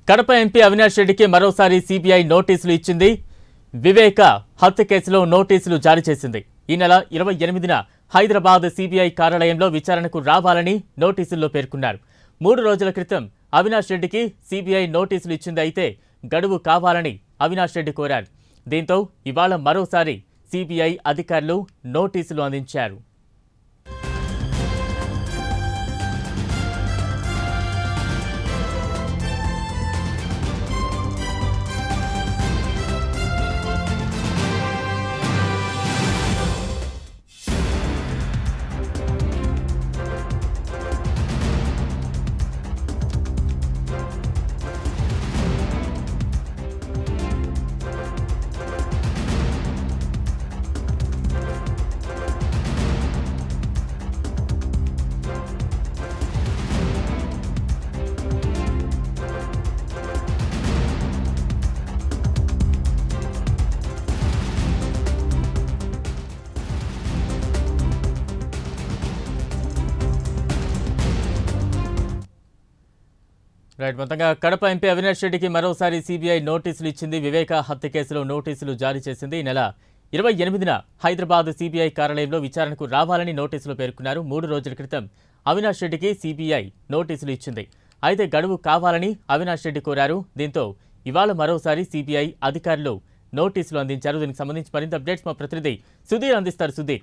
Kadapa MP Avinash రెడ్డికి మరోసారి CBI నోటీసులు ఇచ్చింది వివేక హత్య కేసులో నోటీసులు జారీ చేసింది ఈ నెల ఇరవై ఎనిమిదిన హైదరాబాద్ సిబిఐ కార్యాలయంలో విచారణకు రావాలని నోటీసుల్లో పేర్కొన్నారు మూడు రోజుల క్రితం అవినాష్ రెడ్డికి సిబిఐ నోటీసులు ఇచ్చింది అయితే గడువు కావాలని అవినాష్ రెడ్డి కోరారు దీంతో ఇవాళ మరోసారి సిబిఐ అధికారులు నోటీసులు అందించారు రైట్ మొత్తంగా కడప ఎంపీ అవినాష్ రెడ్డికి మరోసారి సిబిఐ నోటీసులు ఇచ్చింది వివేక హత్య కేసులో నోటీసులు జారీ చేసింది ఈ నెల ఇరవై ఎనిమిదిన హైదరాబాద్ సిబిఐ కార్యాలయంలో విచారణకు రావాలని నోటీసులు పేర్కొన్నారు మూడు రోజుల క్రితం అవినాష్ రెడ్డికి సిబిఐ నోటీసులు ఇచ్చింది అయితే గడువు కావాలని అవినాష్ రెడ్డి కోరారు దీంతో ఇవాళ మరోసారి సిబిఐ అధికారులు నోటీసులు అందించారు దీనికి సంబంధించి మరింత అప్డేట్స్ మా ప్రతినిధి సుధీర్ అందిస్తారు సుధీర్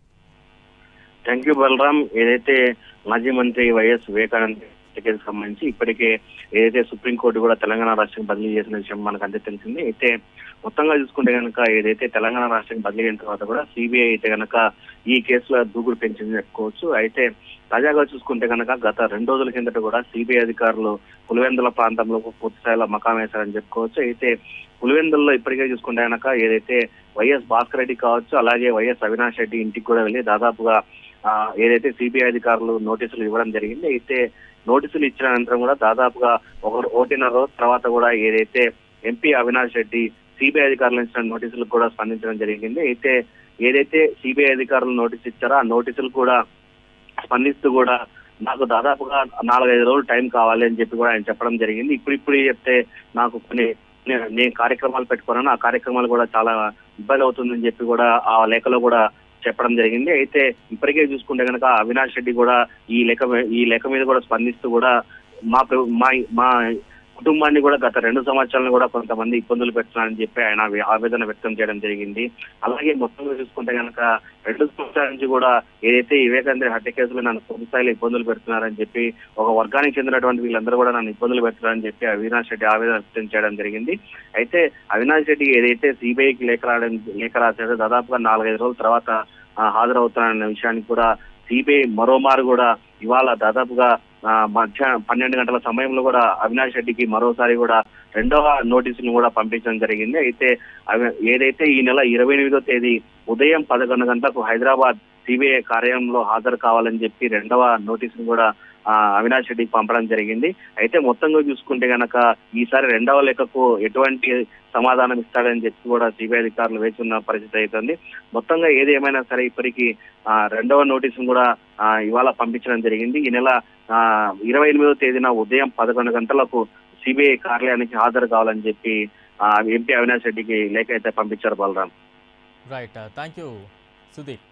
థ్యాంక్ యూ బలరాం ఏదైతే మాజీ మంత్రి వైఎస్ వివేకానంద కేసుకు సంబంధించి ఇప్పటికే ఏదైతే సుప్రీంకోర్టు కూడా తెలంగాణ రాష్ట్రం బదిలీ చేసిన విషయం మనకు అంతే తెలిసింది అయితే మొత్తంగా చూసుకుంటే కనుక ఏదైతే తెలంగాణ రాష్ట్రం బదిలీ అయిన తర్వాత కూడా సిబిఐ అయితే కనుక ఈ కేసులో దూకుడు పెంచింది చెప్పుకోవచ్చు అయితే తాజాగా చూసుకుంటే కనుక గత రెండు రోజుల కిందట కూడా సిబిఐ అధికారులు పులివెందుల ప్రాంతంలో పూర్తి స్థాయిలో మకాం వేశారని చెప్పుకోవచ్చు అయితే పులివెందుల్లో ఇప్పటికే చూసుకుంటే కనుక ఏదైతే వైఎస్ భాస్కర్ రెడ్డి కావచ్చు అలాగే వైఎస్ అవినాష్ రెడ్డి ఇంటికి కూడా వెళ్ళి దాదాపుగా ఆ, ఏదైతే సిబిఐ అధికారులు నోటీసులు ఇవ్వడం జరిగింది అయితే నోటీసులు ఇచ్చిన అనంతరం కూడా దాదాపుగా ఒక ఒకటిన్నర రోజు తర్వాత కూడా ఏదైతే ఎంపీ అవినాష్ రెడ్డి సిబిఐ అధికారులు ఇచ్చిన నోటీసులకు కూడా స్పందించడం జరిగింది అయితే ఏదైతే సిబిఐ అధికారులు నోటీస్ ఇచ్చారో ఆ నోటీసులు కూడా స్పందిస్తూ కూడా నాకు దాదాపుగా నాలుగైదు రోజులు టైం కావాలి అని చెప్పి కూడా ఆయన చెప్పడం జరిగింది ఇప్పుడు ఇప్పుడు చెప్తే నాకు కొన్ని నే- నేను కార్యక్రమాలు పెట్టుకున్నాను ఆ కార్యక్రమాలు కూడా చాలా ఇబ్బంది అవుతుందని చెప్పి కూడా ఆ లేఖలో కూడా చెప్పడం జరిగింది అయితే ఇప్పటికే చూసుకుంటే కనుక అవినాష్ రెడ్డి కూడా ఈ లేఖ మీ- ఈ లేఖ మీద కూడా స్పందిస్తూ కూడా మా ప్రభు- మా మా కుటుంబాన్ని కూడా గత రెండు సంవత్సరాలను కూడా కొంతమంది ఇబ్బందులు పెడుతున్నారని చెప్పి ఆయన ఆవే- ఆవేదన వ్యక్తం చేయడం జరిగింది అలాగే మొత్తంగా చూసుకుంటే కనుక రెండు సంవత్సరాల నుంచి కూడా ఏదైతే వివేకానంద హత్య కేసులో నన్ను పూర్తి స్థాయిలో ఇబ్బందులు పెడుతున్నారని చెప్పి ఒక వర్గానికి చెందినటువంటి వీళ్ళందరూ కూడా నన్ను ఇబ్బందులు పెడుతున్నారని చెప్పి అవినాష్ రెడ్డి ఆవేదన వ్యక్తం చేయడం జరిగింది అయితే అవినాష్ రెడ్డి ఏదైతే సిబిఐకి లేఖ రాయడం లేఖ రాశాడో దాదాపుగా నాలుగైదు రోజుల తర్వాత ఆ, హాజరవుతానన్న విషయానికి కూడా సిబిఐ మరోమారు కూడా ఇవాళ దాదాపుగా ఆ, మధ్యాహ్నం పన్నెండు గంటల సమయంలో కూడా అవినాష్ రెడ్డికి మరోసారి కూడా రెండవ నోటీసును కూడా పంపించడం జరిగింది అయితే అవి ఏదైతే ఈ నెల ఇరవై ఎనిమిదో తేదీ ఉదయం పదకొండు గంటలకు హైదరాబాద్ సిబిఐ కార్యాలయంలో హాజరు కావాలని చెప్పి రెండవ నోటీసును కూడా ఆ, అవినాష్ రెడ్డికి పంపడం జరిగింది అయితే మొత్తంగా చూసుకుంటే గనక ఈసారి రెండవ లెక్కకు ఎటువంటి సమాధానం ఇస్తాడని చెప్పి కూడా సిబిఐ అధికారులు వేచి ఉన్న పరిస్థితి అవుతుంది మొత్తంగా ఏది ఏమైనా సరే ఇప్పటికీ ఆ, రెండవ నోటీసును కూడా ఆ, ఇవాళ పంపించడం జరిగింది ఈ నెల ఆ, ఇరవై ఎనిమిదో తేదీన ఉదయం పదకొండు గంటలకు సిబిఐ కార్యాలయానికి హాజరు కావాలని చెప్పి ఆ, ఎంపీ అవినాష్ రెడ్డికి లేఖ అయితే పంపించారు Balaram right thank you Sudheer